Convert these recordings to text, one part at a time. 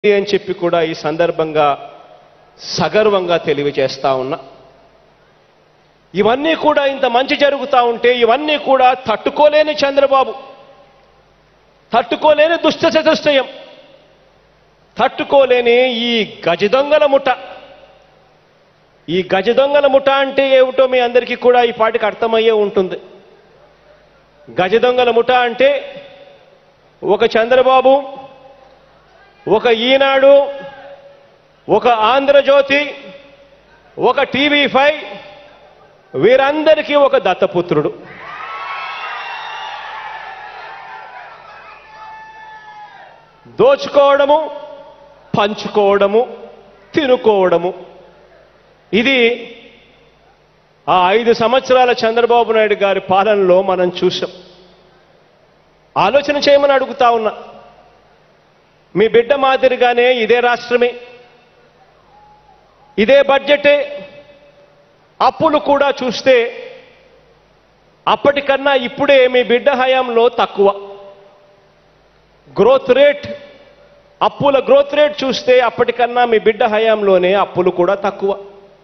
అని చెప్పి కూడా ఈ సందర్భంగా సగర్వంగా తెలియజేస్తా ఉన్నా ఇవన్నీ కూడా ఇంత మంచి జరుగుతూ ఉంటే ఇవన్నీ కూడా తట్టుకోలేని చంద్రబాబు తట్టుకోలేని దుష్ట చతుష్టయం తట్టుకోలేని ఈ గజ దొంగల ముఠ ఈ గజ దొంగల ముఠ అంటే ఏమిటో మీ అందరికీ కూడా ఈ పాటికి అర్థమయ్యే ఉంటుంది గజ దొంగల ముఠ అంటే ఒక చంద్రబాబు ఒక ఈనాడు ఒక ఆంధ్రజ్యోతి ఒక టీవీ ఫైవ్ వీరందరికీ ఒక దత్తపుత్రుడు దోచుకోవడము పంచుకోవడము తినుకోవడము ఇది ఆ ఐదు సంవత్సరాల చంద్రబాబు నాయుడు గారి పాలనలో మనం చూసాం ఆలోచన చేయమని అడుగుతా ఉన్నా మీ బిడ్డ మాదిరిగానే ఇదే రాష్ట్రమే ఇదే బడ్జెటే అప్పులు కూడా చూస్తే అప్పటికన్నా ఇప్పుడే మీ బిడ్డ హయాంలో తక్కువ గ్రోత్ రేట్ అప్పుల గ్రోత్ రేట్ చూస్తే అప్పటికన్నా మీ బిడ్డ హయాంలోనే అప్పులు కూడా తక్కువ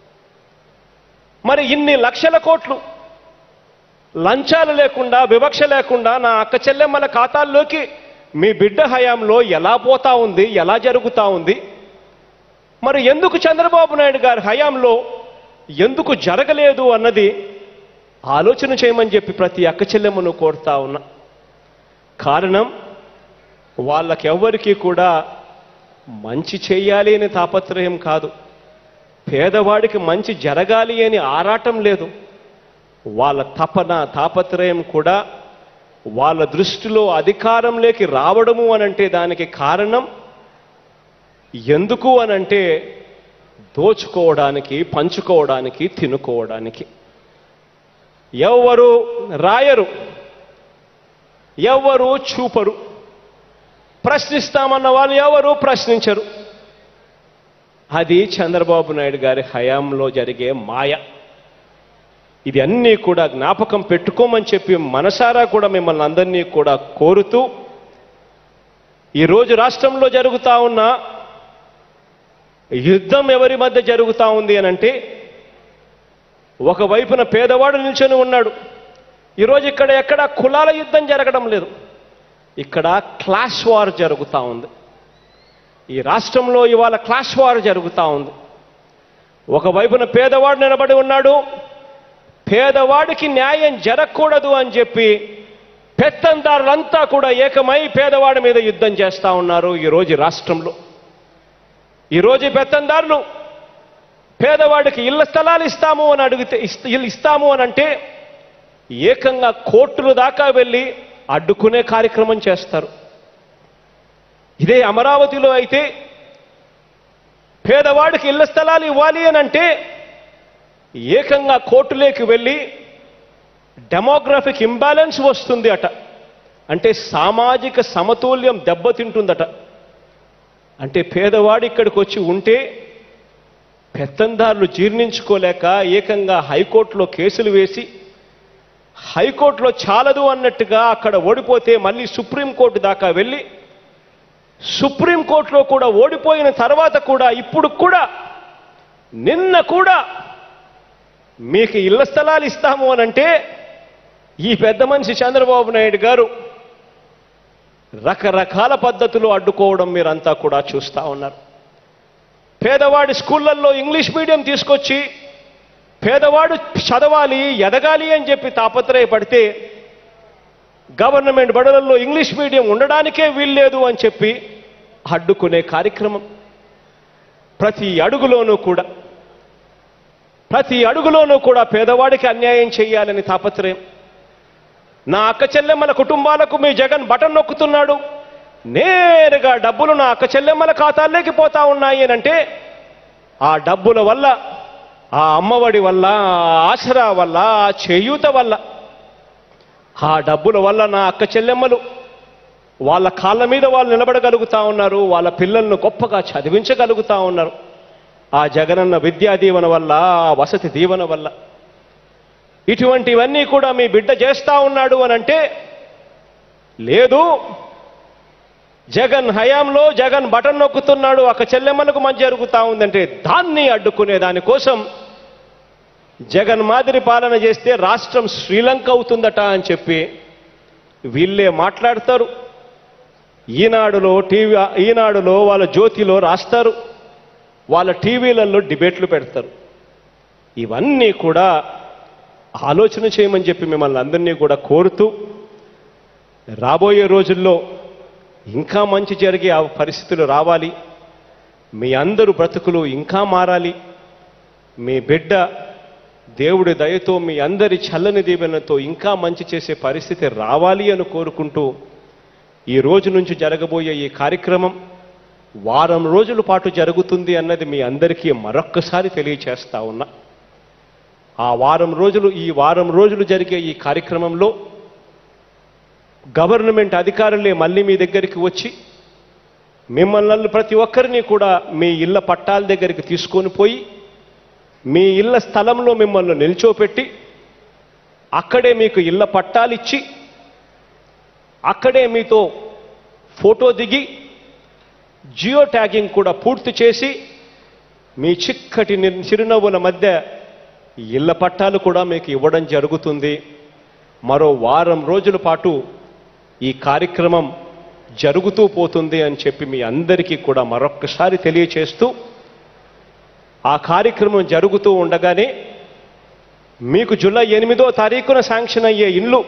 మరి ఇన్ని లక్షల కోట్లు లంచాలు లేకుండా వివక్ష లేకుండా నా అక్క చెల్లెమ్మల ఖాతాల్లోకి మీ బిడ్డ హయాంలో ఎలా పోతా ఉంది ఎలా జరుగుతా ఉంది మరి ఎందుకు చంద్రబాబు నాయుడు గారి హయాంలో ఎందుకు జరగలేదు అన్నది ఆలోచన చేయమని చెప్పి ప్రతి అక్క చెల్లెమ్మను కోరుతా ఉన్నా కారణం వాళ్ళకెవ్వరికీ కూడా మంచి చేయాలి అనే తాపత్రయం కాదు పేదవాడికి మంచి జరగాలి అని ఆరాటం లేదు వాళ్ళ తపన తాపత్రయం కూడా వాళ్ళ దృష్టిలో అధికారంలోకి రావడము అనంటే దానికి కారణం ఎందుకు అనంటే దోచుకోవడానికి పంచుకోవడానికి తినుకోవడానికి ఎవ్వరు రాయరు ఎవ్వరు చూపరు ప్రశ్నిస్తామన్న వాళ్ళు ఎవరు ప్రశ్నించరు అది చంద్రబాబు నాయుడు గారి హయాంలో జరిగే మాయ ఇది అన్నీ కూడా జ్ఞాపకం పెట్టుకోమని చెప్పి మనసారా కూడా మిమ్మల్ని అందరినీ కూడా కోరుతూ ఈరోజు రాష్ట్రంలో జరుగుతా ఉన్న యుద్ధం ఎవరి మధ్య జరుగుతా ఉంది అని అంటే ఒకవైపున పేదవాడు నిల్చొని ఉన్నాడు ఈరోజు ఇక్కడ ఎక్కడ కులాల యుద్ధం జరగడం లేదు ఇక్కడ క్లాష్ వార్ జరుగుతూ ఉంది ఈ రాష్ట్రంలో ఇవాళ క్లాష్ వార్ జరుగుతూ ఉంది ఒకవైపున పేదవాడు నిలబడి ఉన్నాడు పేదవాడికి న్యాయం జరగకూడదు అని చెప్పి పెత్తందారులంతా కూడా ఏకమై పేదవాడి మీద యుద్ధం చేస్తా ఉన్నారు ఈరోజు ఈ రాష్ట్రంలో ఈరోజు ఈ పెత్తందారులు పేదవాడికి ఇళ్ల స్థలాలు ఇస్తాము అని అడిగితే ఇస్త- ఇల్లు ఇస్తాము అని అంటే ఏకంగా కోర్టుల దాకా వెళ్ళి అడ్డుకునే కార్యక్రమం చేస్తారు ఇదే అమరావతిలో అయితే పేదవాడికి ఇళ్ల స్థలాలు ఇవ్వాలి అని అంటే ఏకంగా కోర్టులోకి వెళ్ళి డెమోగ్రఫిక్ ఇంబ్యాలెన్స్ వస్తుంది అట అంటే సామాజిక సమతుల్యం దెబ్బతింటుందట అంటే పేదవాడు ఇక్కడికి వచ్చి ఉంటే పెత్తందారులు జీర్ణించుకోలేక ఏకంగా హైకోర్టులో కేసులు వేసి హైకోర్టులో చాలదు అన్నట్టుగా అక్కడ ఓడిపోతే మళ్ళీ సుప్రీంకోర్టు దాకా వెళ్ళి సుప్రీంకోర్టులో కూడా ఓడిపోయిన తర్వాత కూడా ఇప్పుడు కూడా నిన్న కూడా మీకు ఇళ్ల స్థలాలు ఇస్తాము అనంటే ఈ పెద్ద మనిషి చంద్రబాబు నాయుడు గారు రకరకాల పద్ధతులు అడ్డుకోవడం మీరంతా కూడా చూస్తా ఉన్నారు పేదవాడి స్కూళ్ళల్లో ఇంగ్లీష్ మీడియం తీసుకొచ్చి పేదవాడు చదవాలి ఎదగాలి అని చెప్పి తాపత్రయపడితే గవర్నమెంట్ బడులలో ఇంగ్లీష్ మీడియం ఉండడానికే వీల్లేదు అని చెప్పి అడ్డుకునే కార్యక్రమం ప్రతి అడుగులోనూ కూడా ప్రతి అడుగులోనూ కూడా పేదవాడికి అన్యాయం చేయాలని తాపత్రయం నా అక్క చెల్లెమ్మల కుటుంబాలకు మీ జగన్ బటన్ నొక్కుతున్నాడు నేరుగా డబ్బులు నా అక్క చెల్లెమ్మల ఖాతాల్లోకి పోతా ఉన్నాయి అని అంటే ఆ డబ్బుల వల్ల ఆ అమ్మఒడి వల్ల ఆ ఆసరా వల్ల ఆ చేయూత వల్ల ఆ డబ్బుల వల్ల నా అక్క చెల్లెమ్మలు వాళ్ళ కాళ్ళ మీద వాళ్ళు నిలబడగలుగుతా ఉన్నారు వాళ్ళ పిల్లలను గొప్పగా చదివించగలుగుతా ఉన్నారు ఆ జగనన్న విద్యా దీవెన వల్ల ఆ వసతి దీవెన వల్ల ఇటువంటివన్నీ కూడా మీ బిడ్డ చేస్తా ఉన్నాడు అని అంటే లేదు జగన్ హయాంలో జగన్ బటన్ నొక్కుతున్నాడు ఒక చెల్లెమ్మలకు మంచి జరుగుతా ఉందంటే దాన్ని అడ్డుకునే దానికోసం జగన్ మాదిరి పాలన చేస్తే రాష్ట్రం శ్రీలంక అవుతుందట అని చెప్పి వీళ్ళే మాట్లాడతారు ఈనాడులో టీవీ ఈనాడులో వాళ్ళ జ్యోతిలో రాస్తారు వాళ్ళ టీవీలలో డిబేట్లు పెడతారు ఇవన్నీ కూడా ఆలోచన చేయమని చెప్పి మిమ్మల్ని అందరినీ కూడా కోరుతూ రాబోయే రోజుల్లో ఇంకా మంచి జరిగే ఆ పరిస్థితులు రావాలి మీ అందరూ బ్రతుకులు ఇంకా మారాలి మీ బిడ్డ దేవుడి దయతో మీ అందరి చల్లని దీవెనతో ఇంకా మంచి చేసే పరిస్థితి రావాలి అని కోరుకుంటూ ఈ రోజు నుంచి జరగబోయే ఈ కార్యక్రమం వారం రోజుల పాటు జరుగుతుంది అన్నది మీ అందరికీ మరొక్కసారి తెలియచేస్తా ఉన్నా ఆ వారం రోజులు ఈ వారం రోజులు జరిగే ఈ కార్యక్రమంలో గవర్నమెంట్ అధికారులే మళ్ళీ మీ దగ్గరికి వచ్చి మిమ్మల్ని ప్రతి ఒక్కరిని కూడా మీ ఇళ్ళ పట్టాల దగ్గరికి తీసుకొని పోయి మీ ఇళ్ళ స్థలంలో మిమ్మల్ని నిల్చోపెట్టి అక్కడే మీకు ఇళ్ళ పట్టాలిచ్చి అక్కడే మీతో ఫోటో దిగి జియో ట్యాగింగ్ కూడా పూర్తి చేసి మీ చిక్కటి ని- చిరునవ్వుల మధ్య ఇళ్ళ పట్టాలు కూడా మీకు ఇవ్వడం జరుగుతుంది మరో వారం రోజుల పాటు ఈ కార్యక్రమం జరుగుతూ పోతుంది అని చెప్పి మీ అందరికీ కూడా మరొక్కసారి తెలియచేస్తూ ఆ కార్యక్రమం జరుగుతూ ఉండగానే మీకు జూలై ఎనిమిదో తారీఖున శాంక్షన్ అయ్యే ఇల్లు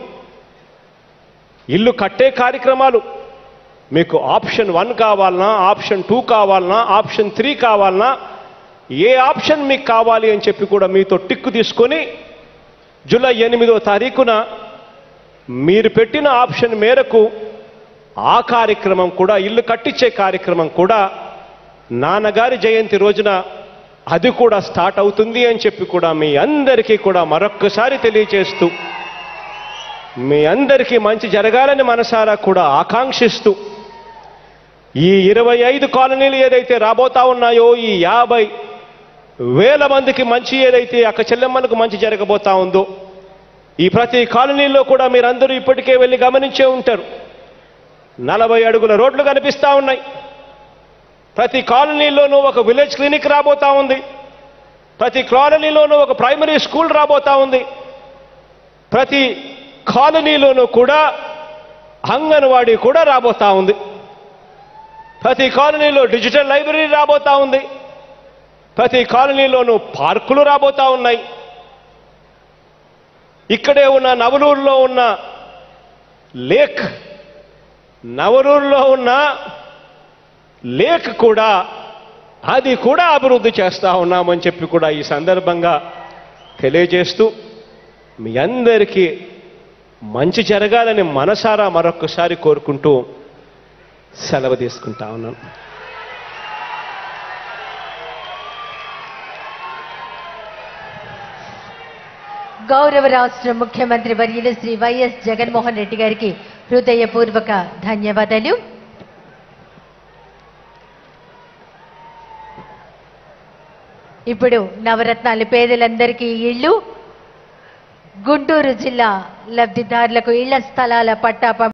ఇల్లు కట్టే కార్యక్రమాలు మీకు ఆప్షన్ వన్ కావాలన్నా ఆప్షన్ టూ కావాలన్నా ఆప్షన్ త్రీ కావాలన్నా ఏ ఆప్షన్ మీకు కావాలి అని చెప్పి కూడా మీతో టిక్కు తీసుకొని జూలై ఎనిమిదో తారీఖున మీరు పెట్టిన ఆప్షన్ మేరకు ఆ కార్యక్రమం కూడా ఇల్లు కట్టించే కార్యక్రమం కూడా నాన్నగారి జయంతి రోజున అది కూడా స్టార్ట్ అవుతుంది అని చెప్పి కూడా మీ అందరికీ కూడా మరొక్కసారి తెలియజేస్తూ మీ అందరికీ మంచి జరగాలని మనసారా కూడా ఆకాంక్షిస్తూ ఈ ఇరవై ఐదు కాలనీలు ఏదైతే రాబోతా ఉన్నాయో ఈ యాభై వేల మందికి మంచి ఏదైతే అక్క చెల్లెమ్మలకు మంచి జరగబోతా ఉందో ఈ ప్రతి కాలనీలో కూడా మీరందరూ ఇప్పటికే వెళ్ళి గమనించే ఉంటారు నలభై అడుగుల రోడ్లు కనిపిస్తా ఉన్నాయి ప్రతి కాలనీలోనూ ఒక విలేజ్ క్లినిక్ రాబోతా ఉంది ప్రతి కాలనీలోనూ ఒక ప్రైమరీ స్కూల్ రాబోతా ఉంది ప్రతి కాలనీలోనూ కూడా అంగన్వాడీ కూడా రాబోతా ఉంది ప్రతి కాలనీలో డిజిటల్ లైబ్రరీ రాబోతా ఉంది ప్రతి కాలనీలోనూ పార్కులు రాబోతా ఉన్నాయి ఇక్కడే ఉన్న నవలూరులో ఉన్న లేక్ నవలూరులో ఉన్న లేక్ కూడా అది కూడా అభివృద్ధి చేస్తా ఉన్నామని చెప్పి కూడా ఈ సందర్భంగా తెలియజేస్తూ మీ అందరికీ మంచి జరగాలని మనసారా మరొకసారి కోరుకుంటూ సెలవు తీసుకుంటా ఉన్నాను గౌరవ రాష్ట్ర ముఖ్యమంత్రి వర్యులు శ్రీ వైఎస్ జగన్మోహన్ రెడ్డి గారికి హృదయపూర్వక ధన్యవాదాలు ఇప్పుడు నవరత్నాలు పేదలందరికీ ఇళ్ళు గుంటూరు జిల్లా లబ్ధిదారులకు ఇళ్ల స్థలాల పట్టా పంపిణీ